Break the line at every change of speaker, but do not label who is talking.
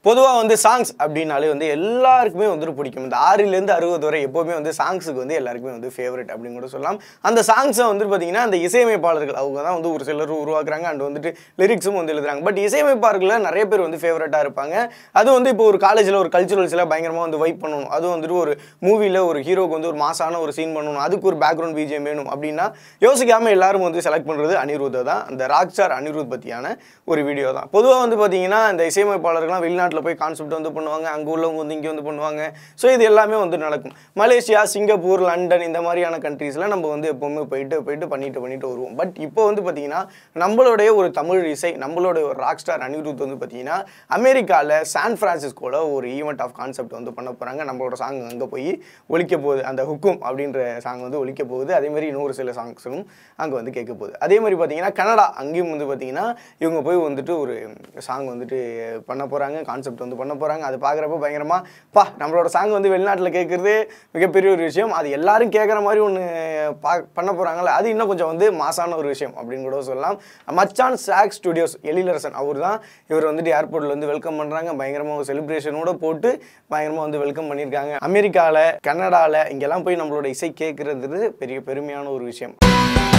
பொதுவாக வந்து சாங்ஸ் அப்படின்னாலே வந்து எல்லாருக்குமே வந்துட்டு பிடிக்கும் இந்த ஆறிலேருந்து அறுபது வரை எப்போவுமே வந்து சாங்ஸுக்கு வந்து எல்லாருக்குமே வந்து ஃபேவரட் அப்படின்னு கூட சொல்லலாம் அந்த சாங்ஸை வந்துட்டு பார்த்தீங்கன்னா அந்த இசையமைப்பாளர்கள் அவங்க தான் வந்து ஒரு சிலர் உருவாக்குறாங்க அண்ட் வந்துட்டு லிரிக்ஸும் வந்து எழுதுறாங்க பட் இசையமைப்பாளர்களில் நிறைய பேர் வந்து ஃபேவரட்டாக இருப்பாங்க அது வந்து இப்போ ஒரு காலேஜில் ஒரு கல்ச்சுரல்ஸில் பயங்கரமாக வந்து வைப் பண்ணணும் அது வந்துட்டு ஒரு மூவியில் ஒரு ஹீரோக்கு வந்து ஒரு மாசான ஒரு சீன் பண்ணணும் அதுக்கு ஒரு பேக்ரவுண்ட் பிஜிஎம் வேணும் அப்படின்னா யோசிக்காமல் எல்லாரும் வந்து செலக்ட் பண்ணுறது அனிருத்தை தான் அந்த ராக் ஸ்டார் அனிருத் பற்றியான ஒரு வீடியோ தான் பொதுவாக வந்து பார்த்தீங்கன்னா இந்த இசையமைப்பாளர்கள்லாம் வெளிநாட்டில் போய் கான்செப்ட் வந்து பண்ணுவாங்க அங்கே உள்ளவங்க வந்து இங்கே வந்து பண்ணுவாங்க ஸோ இது எல்லாமே வந்து நடக்கும் மலேசியா சிங்கப்பூர் லண்டன் இந்த மாதிரியான கண்ட்ரீஸில் நம்ம வந்து எப்போவுமே போயிட்டு போயிட்டு பண்ணிட்டு பண்ணிட்டு வருவோம் பட் இப்போ வந்து பார்த்தீங்கன்னா நம்மளுடைய ஒரு தமிழ் இசை நம்மளுடைய ஒரு ராக் ஸ்டார் அனிருத் வந்து பார்த்தீங்கன்னா அமெரிக்காவில் சான் பிரான்சிஸ்கோவில் ஒரு ஈவெண்ட் ஆஃப் கான்செப்ட் வந்து பண்ண போகிறாங்க நம்மளோட சாங் அங்கே போய் ஒழிக்க போகுது அந்த ஹுக்கும் அப்படின்ற சாங் வந்து ஒழிக்க போகுது அதே மாதிரி இன்னொரு சில சாங்ஸும் அங்கே வந்து கேட்க போகுது அதே மாதிரி பார்த்தீங்கன்னா கனடா அங்கேயும் வந்து பார்த்தீங்கன்னா இவங்க போய் வந்துட்டு ஒரு சாங் வந்துட்டு பண்ண போகிறாங்க கான்செப்ட் வந்து பண்ண போகிறாங்க அது பார்க்குறப்ப பயங்கரமாக பா நம்மளோட சாங் வந்து வெளிநாட்டில் கேட்குறது மிகப்பெரிய ஒரு விஷயம் அது எல்லாரும் கேட்குற மாதிரி ஒன்று பா பண்ண போகிறாங்கல்ல அது இன்னும் கொஞ்சம் வந்து மாசான ஒரு விஷயம் அப்படின்னு கூட சொல்லலாம் மச்சான் சாக் ஸ்டுடியோஸ் எழிலரசன் அவர் தான் இவர் வந்துட்டு ஏர்போர்ட்டில் வந்து வெல்கம் பண்ணுறாங்க பயங்கரமாக ஒரு செலிப்ரேஷனோட போட்டு பயங்கரமாக வந்து வெல்கம் பண்ணியிருக்காங்க அமெரிக்காவில் கனடாவில் இங்கெல்லாம் போய் நம்மளோட இசை கேட்குறது பெரிய பெருமையான ஒரு விஷயம்